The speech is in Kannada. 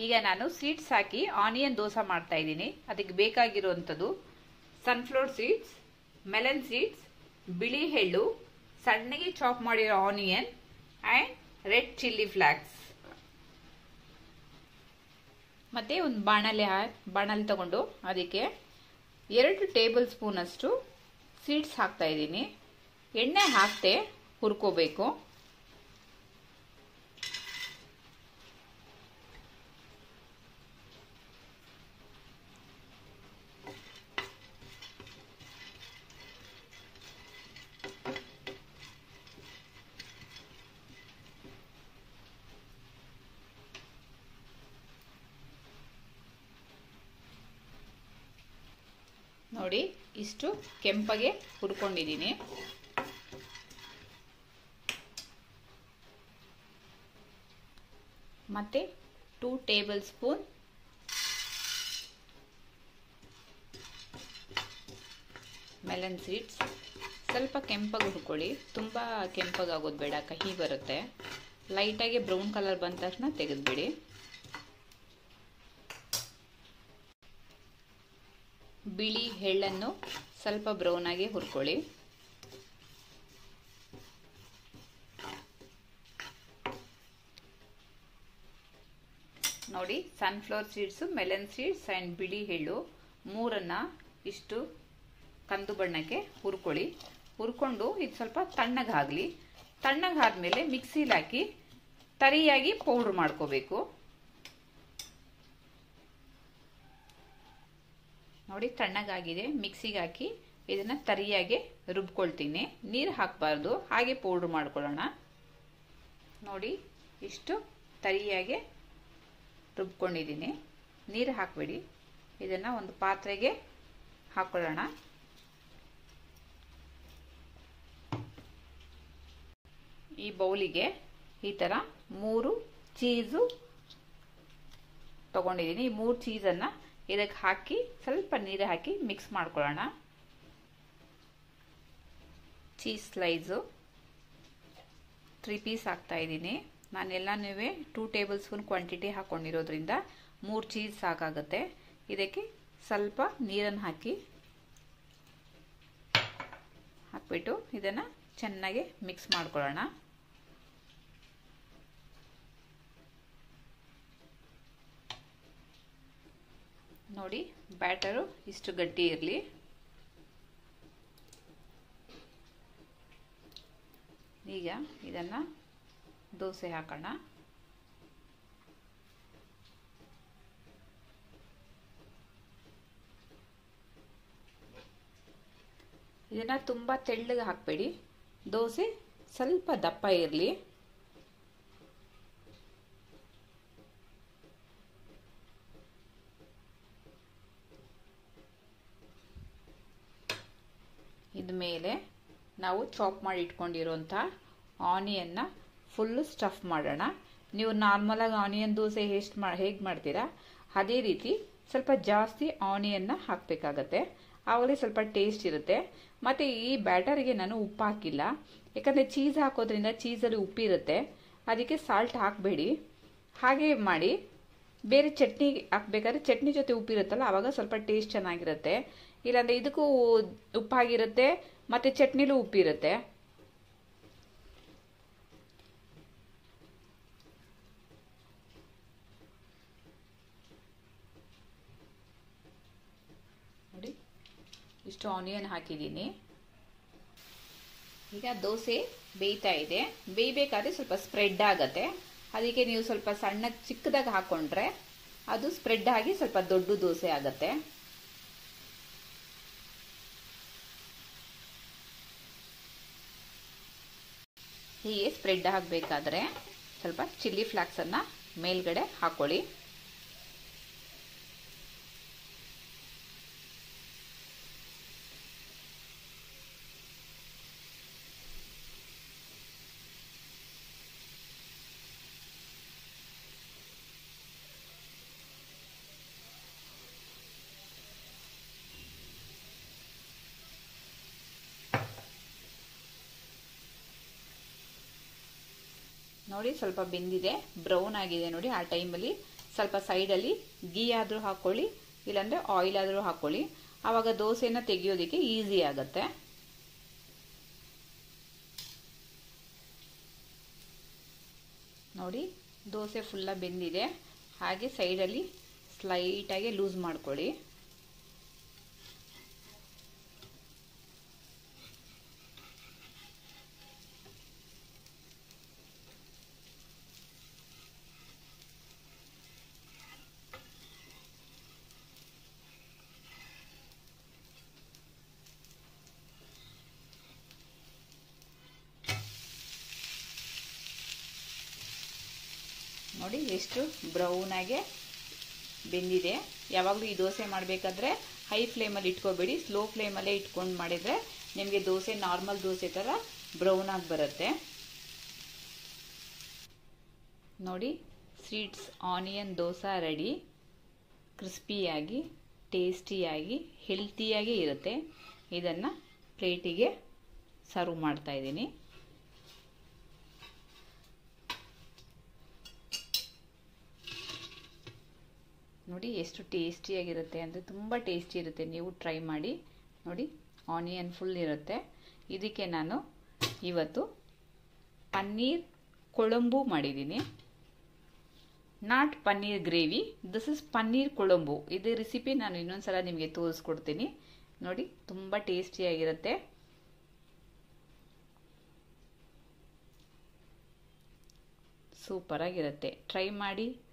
ಈಗ ನಾನು ಸೀಡ್ಸ್ ಹಾಕಿ ಆನಿಯನ್ ದೋಸೆ ಮಾಡ್ತಾ ಇದ್ದೀನಿ ಅದಕ್ಕೆ ಬೇಕಾಗಿರುವಂಥದ್ದು ಸನ್ಫ್ಲವರ್ ಸೀಡ್ಸ್ ಮೆಲನ್ ಸೀಡ್ಸ್ ಬಿಳಿ ಎಳ್ಳು ಸಣ್ಣಗೆ ಚಾಪ್ ಮಾಡಿರೋ onion and red chilli flakes ಮತ್ತೆ ಒಂದು ಬಾಣಲೆ ಬಾಣಲೆ ತಗೊಂಡು ಅದಕ್ಕೆ ಎರಡು ಟೇಬಲ್ ಸ್ಪೂನ್ ಅಷ್ಟು ಸೀಡ್ಸ್ ಹಾಕ್ತಾ ಇದ್ದೀನಿ ಎಣ್ಣೆ ಹಾಕ್ತೆ ಹುರ್ಕೋಬೇಕು ನೋಡಿ ಇಷ್ಟು ಕೆಂಪಗೆ ಹುರ್ಕೊಂಡಿದ್ದೀನಿ ಮತ್ತೆ two tablespoon melon seeds ಸ್ವಲ್ಪ ಕೆಂಪಾಗಿ ಹುರ್ಕೊಳ್ಳಿ ತುಂಬ ಕೆಂಪಾಗೋದು ಬೇಡ ಕಹಿ ಬರುತ್ತೆ ಲೈಟಾಗಿ ಬ್ರೌನ್ ಕಲರ್ ಬಂದ ತಕ್ಷಣ ತೆಗೆದುಬಿಡಿ ಬಿಳಿ ಎಳ್ಳನ್ನು ಸ್ವಲ್ಪ ಬ್ರೌನ್ ಆಗಿ ಹುರ್ಕೊಳ್ಳಿ ನೋಡಿ sunflower seeds melon seeds and ಬಿಳಿ ಎಳ್ಳು ಮೂರನ್ನು ಇಷ್ಟು ಕಂದು ಬಣ್ಣಕ್ಕೆ ಹುರ್ಕೊಳ್ಳಿ ಹುರ್ಕೊಂಡು ಇದು ಸ್ವಲ್ಪ ತಣ್ಣಗಾಗಲಿ ತಣ್ಣಗಾದ್ಮೇಲೆ ಮಿಕ್ಸಿಲಿ ಹಾಕಿ ತರಿಯಾಗಿ ಪೌಡ್ರ್ ಮಾಡ್ಕೋಬೇಕು ನೋಡಿ ತಣ್ಣಗಾಗಿದೆ ಮಿಕ್ಸಿಗೆ ಹಾಕಿ ಇದನ್ನು ತರಿಯಾಗಿ ರುಬ್ಕೊಳ್ತೀನಿ ನೀರು ಹಾಕಬಾರ್ದು ಹಾಗೆ ಪೌಡ್ರ್ ಮಾಡ್ಕೊಳ್ಳೋಣ ನೋಡಿ ಇಷ್ಟು ತರಿಯಾಗಿ ರುಬ್ಕೊಂಡಿದ್ದೀನಿ ನೀರು ಹಾಕಬೇಡಿ ಇದನ್ನು ಒಂದು ಪಾತ್ರೆಗೆ ಹಾಕೊಳ್ಳೋಣ ಈ ಬೌಲಿಗೆ ಈ ಥರ ಮೂರು ಚೀಸು ತಗೊಂಡಿದ್ದೀನಿ ಈ ಮೂರು ಚೀಸನ್ನು ಇದಕ್ಕೆ ಹಾಕಿ ಸ್ವಲ್ಪ ನೀರು ಹಾಕಿ ಮಿಕ್ಸ್ ಮಾಡ್ಕೊಳ್ಳೋಣ ಚೀಸ್ ಸ್ಲೈಸು ತ್ರೀ ಪೀಸ್ ಹಾಕ್ತಾ ಇದ್ದೀನಿ ನಾನೆಲ್ಲನೂ ಟೂ ಟೇಬಲ್ ಸ್ಪೂನ್ ಕ್ವಾಂಟಿಟಿ ಹಾಕ್ಕೊಂಡಿರೋದ್ರಿಂದ ಮೂರು ಚೀಸ್ ಸಾಕಾಗುತ್ತೆ ಇದಕ್ಕೆ ಸ್ವಲ್ಪ ನೀರನ್ನು ಹಾಕಿ ಹಾಕ್ಬಿಟ್ಟು ಇದನ್ನು ಚೆನ್ನಾಗಿ ಮಿಕ್ಸ್ ಮಾಡ್ಕೊಳ್ಳೋಣ ನೋಡಿ ಬ್ಯಾಟರು ಇಷ್ಟು ಗಟ್ಟಿ ಇರಲಿ ಈಗ ಇದನ್ನು ದೋಸೆ ಹಾಕೋಣ ಇದನ್ನು ತುಂಬ ತೆಳ್ಳಗೆ ಹಾಕಬೇಡಿ ದೋಸೆ ಸ್ವಲ್ಪ ದಪ್ಪ ಇರಲಿ ಇದ ಮೇಲೆ ನಾವು ಚಾಪ್ ಮಾಡಿ ಇಟ್ಕೊಂಡಿರೋಂಥ ಆನಿಯನ್ನ ಫುಲ್ಲು ಸ್ಟಫ್ ಮಾಡೋಣ ನೀವು ನಾರ್ಮಲಾಗಿ ಆನಿಯನ್ ದೋಸೆ ಎಷ್ಟು ಮಾ ಹೇಗೆ ಮಾಡ್ತೀರಾ ಅದೇ ರೀತಿ ಸ್ವಲ್ಪ ಜಾಸ್ತಿ ಆನಿಯನ್ನ ಹಾಕಬೇಕಾಗತ್ತೆ ಆವಾಗಲೇ ಸ್ವಲ್ಪ ಟೇಸ್ಟ್ ಇರುತ್ತೆ ಮತ್ತು ಈ ಬ್ಯಾಟರಿಗೆ ನಾನು ಉಪ್ಪು ಹಾಕಿಲ್ಲ ಯಾಕಂದರೆ ಚೀಸ್ ಹಾಕೋದ್ರಿಂದ ಚೀಸಲ್ಲಿ ಉಪ್ಪಿರುತ್ತೆ ಅದಕ್ಕೆ ಸಾಲ್ಟ್ ಹಾಕಬೇಡಿ ಹಾಗೆ ಮಾಡಿ ಬೇರೆ ಚಟ್ನಿ ಹಾಕ್ಬೇಕಾದ್ರೆ ಚಟ್ನಿ ಜೊತೆ ಉಪ್ಪಿರುತ್ತಲ್ಲ ಆವಾಗ ಸ್ವಲ್ಪ ಟೇಸ್ಟ್ ಚೆನ್ನಾಗಿರುತ್ತೆ ಇಲ್ಲಾಂದರೆ ಇದಕ್ಕೂ ಉಪ್ಪಾಗಿರುತ್ತೆ ಮತ್ತು ಚಟ್ನಿಲೂ ಉಪ್ಪಿರುತ್ತೆ ನೋಡಿ ಇಷ್ಟು ಆನಿಯನ್ ಹಾಕಿದ್ದೀನಿ ಈಗ ದೋಸೆ ಬೇಯ್ತಾ ಇದೆ ಬೇಯಬೇಕಾದ್ರೆ ಸ್ವಲ್ಪ ಸ್ಪ್ರೆಡ್ ಆಗತ್ತೆ ಅದಕ್ಕೆ ನೀವು ಸ್ವಲ್ಪ ಸಣ್ಣ ಚಿಕ್ಕದಾಗಿ ಹಾಕೊಂಡ್ರೆ ಅದು ಸ್ಪ್ರೆಡ್ ಆಗಿ ಸ್ವಲ್ಪ ದೊಡ್ಡ ದೋಸೆ ಆಗತ್ತೆ ಹೀಗೆ ಸ್ಪ್ರೆಡ್ ಆಗಬೇಕಾದ್ರೆ ಸ್ವಲ್ಪ ಚಿಲ್ಲಿ ಫ್ಲಾಕ್ಸನ್ನು ಮೇಲ್ಗಡೆ ಹಾಕೊಳ್ಳಿ ನೋಡಿ ಸ್ವಲ್ಪ ಬೆಂದಿದೆ ಬ್ರೌನ್ ಆಗಿದೆ ನೋಡಿ ಆ ಟೈಮಲ್ಲಿ ಸ್ವಲ್ಪ ಸೈಡಲ್ಲಿ ಗೀ ಆದರೂ ಹಾಕ್ಕೊಳ್ಳಿ ಇಲ್ಲಾಂದರೆ ಆಯಿಲ್ ಆದರೂ ಹಾಕ್ಕೊಳ್ಳಿ ಆವಾಗ ದೋಸೆನ ತೆಗಿಯೋದಕ್ಕೆ ಈಸಿ ಆಗುತ್ತೆ ನೋಡಿ ದೋಸೆ ಫುಲ್ಲ ಬೆಂದಿದೆ ಹಾಗೆ ಸೈಡಲ್ಲಿ ಸ್ಲೈಟಾಗಿ ಲೂಸ್ ಮಾಡ್ಕೊಳ್ಳಿ ನೋಡಿ ಎಷ್ಟು ಬ್ರೌನಾಗೆ ಬೆಂದಿದೆ ಯಾವಾಗಲೂ ಈ ದೋಸೆ ಮಾಡಬೇಕಾದ್ರೆ ಹೈ ಫ್ಲೇಮಲ್ಲಿ ಇಟ್ಕೋಬೇಡಿ ಸ್ಲೋ ಫ್ಲೇಮಲ್ಲೇ ಇಟ್ಕೊಂಡು ಮಾಡಿದರೆ ನಿಮಗೆ ದೋಸೆ ನಾರ್ಮಲ್ ದೋಸೆ ಥರ ಬ್ರೌನ್ ಆಗಿ ಬರುತ್ತೆ ನೋಡಿ ಸ್ವೀಟ್ಸ್ ಆನಿಯನ್ ದೋಸೆ ರೆಡಿ ಕ್ರಿಸ್ಪಿಯಾಗಿ ಟೇಸ್ಟಿಯಾಗಿ ಹೆಲ್ತಿಯಾಗಿ ಇರುತ್ತೆ ಇದನ್ನು ಪ್ಲೇಟಿಗೆ ಸರ್ವ್ ಮಾಡ್ತಾ ಇದ್ದೀನಿ ನೋಡಿ ಎಷ್ಟು ಟೇಸ್ಟಿಯಾಗಿರುತ್ತೆ ಅಂದರೆ ತುಂಬ ಟೇಸ್ಟಿ ಇರುತ್ತೆ ನೀವು ಟ್ರೈ ಮಾಡಿ ನೋಡಿ ಆನಿಯನ್ ಫುಲ್ ಇರುತ್ತೆ ಇದಕ್ಕೆ ನಾನು ಇವತ್ತು ಪನ್ನೀರ್ ಕೊಳಂಬು ಮಾಡಿದ್ದೀನಿ not paneer gravy this is paneer ಕೊಳಂಬು ಇದು ರೆಸಿಪಿ ನಾನು ಇನ್ನೊಂದ್ಸಲ ನಿಮಗೆ ತೋರಿಸ್ಕೊಡ್ತೀನಿ ನೋಡಿ ತುಂಬ ಟೇಸ್ಟಿಯಾಗಿರುತ್ತೆ ಸೂಪರಾಗಿರುತ್ತೆ ಟ್ರೈ ಮಾಡಿ